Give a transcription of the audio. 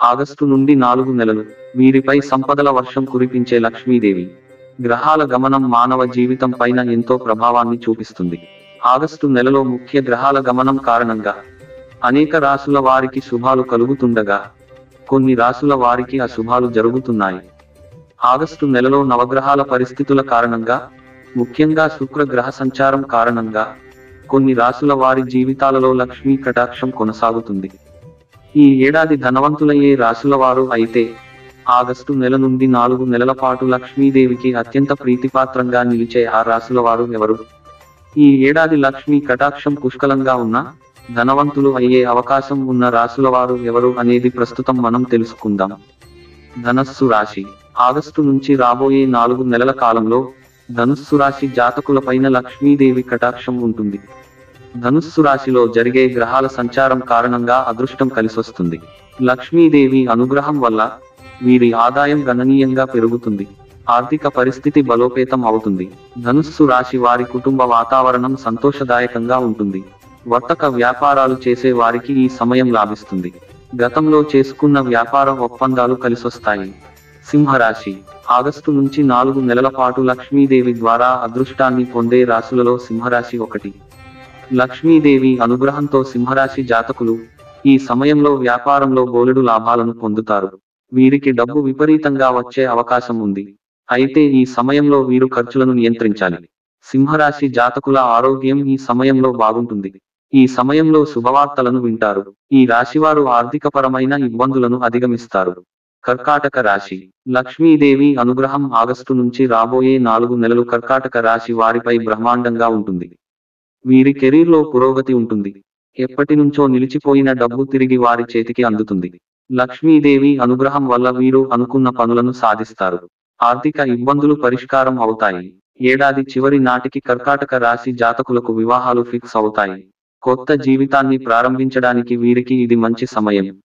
August నుండి నాలుగు నెలలు వీరిపై సంపదల వర్షం కురిపించే లక్ష్మీదేవి గ్రహాల గమనం మానవ జీవితం పైన ఎంతో ప్రభావాన్ని చూపిస్తుంది ఆగస్టు నెలలో ముఖ్య గ్రహాల గమనం కారణంగా అనేక రాసుల వారికి శుభాలు కలుగుతుండగా కొన్ని రాసుల వారికి అశుభాలు జరుగుతున్నాయి ఆగస్టు నెలలో నవగ్రహాల పరిస్థితుల కారణంగా ముఖ్యంగా శుక్ర గ్రహ సంచారం కారణంగా కొన్ని రాసుల వారి జీవితాలలో లక్ష్మీ కటాక్షం కొనసాగుతుంది ఈ ఏడాది ధనవంతులయ్యే రాసుల వారు అయితే ఆగస్టు నెల నుండి నాలుగు నెలల పాటు లక్ష్మీదేవికి అత్యంత ప్రీతిపాత్రంగా నిలిచే ఆ రాసుల వారు ఎవరు ఈ ఏడాది లక్ష్మీ కటాక్షం పుష్కలంగా ఉన్న ధనవంతులు అయ్యే అవకాశం ఉన్న రాసుల వారు ఎవరు అనేది ప్రస్తుతం మనం తెలుసుకుందాం ధనస్సు రాశి ఆగస్టు నుంచి రాబోయే నాలుగు నెలల కాలంలో ధనుస్సు రాశి జాతకులపైన లక్ష్మీదేవి కటాక్షం ఉంటుంది ధనుస్సు రాశిలో జరిగే గ్రహాల సంచారం కారణంగా అదృష్టం కలిసొస్తుంది లక్ష్మీదేవి అనుగ్రహం వల్ల వీరి ఆదాయం గణనీయంగా పెరుగుతుంది ఆర్థిక పరిస్థితి బలోపేతం అవుతుంది ధనుస్సు రాశి వారి కుటుంబ వాతావరణం సంతోషదాయకంగా ఉంటుంది వర్తక వ్యాపారాలు చేసే వారికి ఈ సమయం లాభిస్తుంది గతంలో చేసుకున్న వ్యాపార ఒప్పందాలు కలిసొస్తాయి సింహరాశి ఆగస్టు నుంచి నాలుగు నెలల పాటు లక్ష్మీదేవి ద్వారా అదృష్టాన్ని పొందే రాశులలో సింహరాశి ఒకటి లక్ష్మీదేవి అనుగ్రహంతో సింహరాశి జాతకులు ఈ సమయంలో వ్యాపారంలో బోలెడు లాభాలను పొందుతారు వీరికి డబ్బు విపరీతంగా వచ్చే అవకాశం ఉంది అయితే ఈ సమయంలో వీరు ఖర్చులను నియంత్రించాలి సింహరాశి జాతకుల ఆరోగ్యం ఈ సమయంలో బాగుంటుంది ఈ సమయంలో శుభవార్తలను వింటారు ఈ రాశివారు ఆర్థికపరమైన ఇబ్బందులను అధిగమిస్తారు కర్కాటక రాశి లక్ష్మీదేవి అనుగ్రహం ఆగస్టు నుంచి రాబోయే నాలుగు నెలలు కర్కాటక రాశి వారిపై బ్రహ్మాండంగా ఉంటుంది వీరి కెరీర్లో పురోగతి ఉంటుంది ఎప్పటి నుంచో నిలిచిపోయిన డబ్బు తిరిగి వారి చేతికి అందుతుంది లక్ష్మీదేవి అనుగ్రహం వల్ల వీరు అనుకున్న పనులను సాధిస్తారు ఆర్థిక ఇబ్బందులు పరిష్కారం అవుతాయి ఏడాది చివరి నాటికి కర్కాటక రాశి జాతకులకు వివాహాలు ఫిక్స్ అవుతాయి కొత్త జీవితాన్ని ప్రారంభించడానికి వీరికి ఇది మంచి సమయం